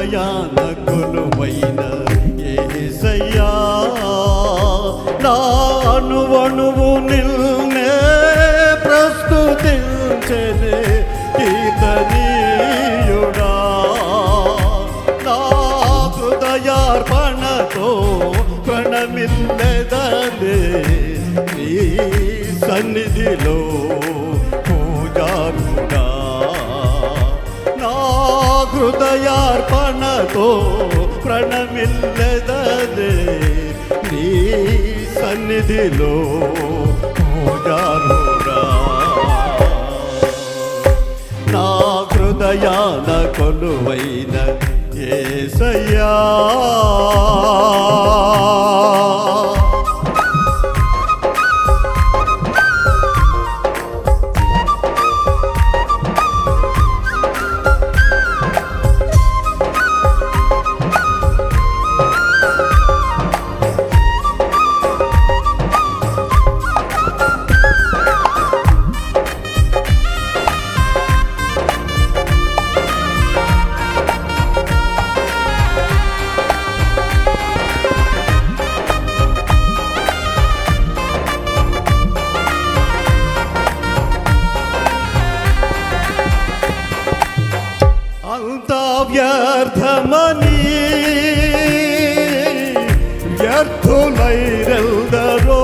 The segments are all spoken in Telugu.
హృదయాన కొలువైన ఏసయ్యా నా అణువణువు నిల్నే ప్రస్తుతించనే కీర్తనీయుడా నా హృదయార్పణతో ప్రణమిల్లెదనే నీ సన్నిధిలో పూజారుడా నా హృదయార్పణతో ప్రణమిల్లెదనే నీ సన్నిధిలో పూజారుడా నా హృదయాన కొలువైన ఏసయ్యా అంతా వ్యర్థమని వ్యర్థులైరెల్దరో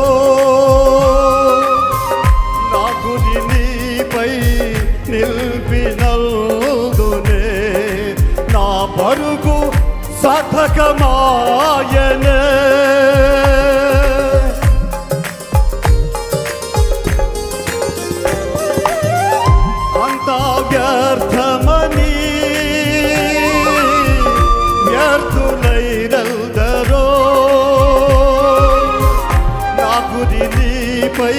నా గురి నీపై నిల్పినల్దునే నా పరుగు సాధకమాయనే అంతా వ్యర్థమని వ్యర్థులైరల్దరో నా గురి నీపై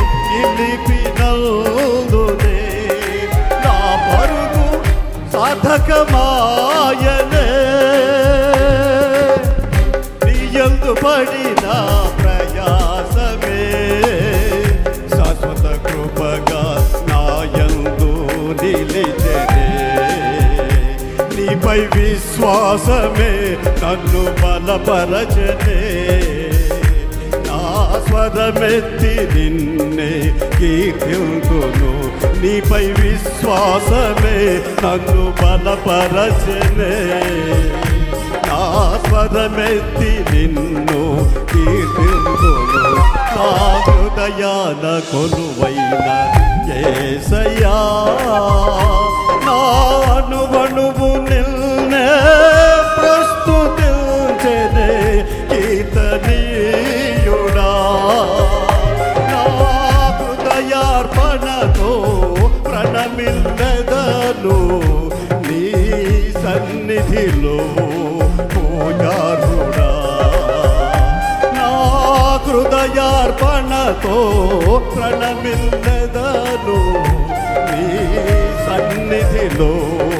నిలిపినల్దునే నా పరుగు సాధకమాయనే నీయందు పడిన ప్రయాసమే శాశ్వత కృపగా నాయందు నిలిచెనే నీపై విశ్వాసమే నన్ను బలపరచనే నా స్వరమెత్తి నిన్నే కీర్తింతును నీపై విశ్వాసమే నన్ను బలపరచనే నా స్వరమెత్తి నిన్ను కీర్తింతును నా హృదయాన కొలువైన ఏసయ్యా నా అణువణువు నిల్నే ప్రస్తుతించనే కీర్తనీయుడా నా హృదయార్పణతో ప్రణమిల్లెదను నీ సన్నిధిలో పూజారుడా నా హృదయార్పణతో ప్రణమిల్లెదను నీ సన్నిధిలో